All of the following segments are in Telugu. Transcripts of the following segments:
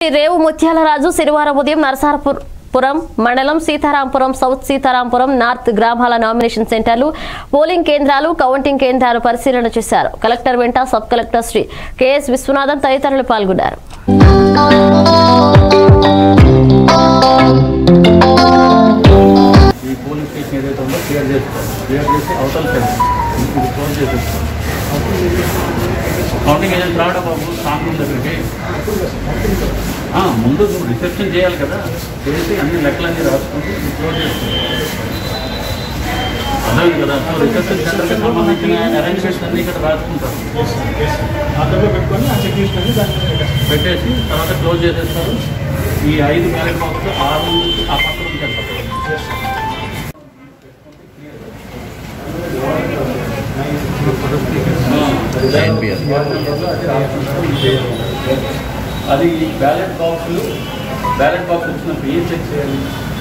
రేవు ముత్యాలరాజు శనివారం ఉదయం నరసారపురం మండలం సీతారాంపురం సౌత్ సీతారాంపురం నార్త్ గ్రామాల నామినేషన్ సెంటర్లు పోలింగ్ కేంద్రాలు కౌంటింగ్ కేంద్రాలు పరిశీలన చేశారు కలెక్టర్ వెంట sub collector Shri KS Viswanathan తదితరులు పాల్గొన్నారు ఈ పోలింగ్ స్టేషన్ ఏదైతే ఉందో క్లియర్ చేసుకోవాలి క్లియర్ చేసి అవతల సైడ్ ఇది క్లోజ్ చేసేసుకోవాలి కౌంటింగ్ ఏజెంట్ రావడా బాబు స్ట్రాంగ్ రూమ్ దగ్గరికి ఆ, ముందు నువ్వు రిసెప్షన్ చేయాలి కదా చేసి అన్ని లెక్కలన్నీ రాసుకుంటూ ఇది క్లోజ్ చేసుకోవాలి అర్థమైంది కదా సో రిసెప్షన్ సెంటర్కి సంబంధించిన అరేంజ్మెంట్స్ అన్ని ఇక్కడ రాసుకుంటారు అతను పెట్టుకొని ఆ చెక్ దాన్ని పెట్టేసి తర్వాత క్లోజ్ చేసేస్తారు ఈ ఐదు బ్యాలెట్ బాక్స్ ఆరు ఆ పక్క నుంచి వెళ్తారు అది బ్యాలెట్ బాక్సులు బ్యాలెట్ బాక్స్ వచ్చినప్పుడు ఏం చెక్ చేయాలి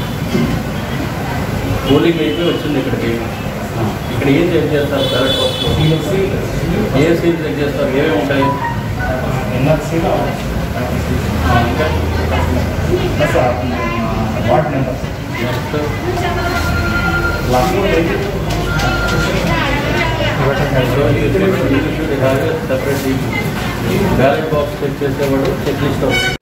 పోలింగ్ అయిపోయి వచ్చింది ఇక్కడికి ఆ, ఇక్కడ ఏం చెక్ చేస్తారు బ్యాలెట్ బాక్స్లో ఏ సీన్ చెక్ చేస్తారు ఏమేమి ఉంటాయి ఎన్ఆర్సీలో ఆ, ఇంకా ward number next last separate ballot box check చేసేవాడు చెక్ లిస్ట్ అవుతుంది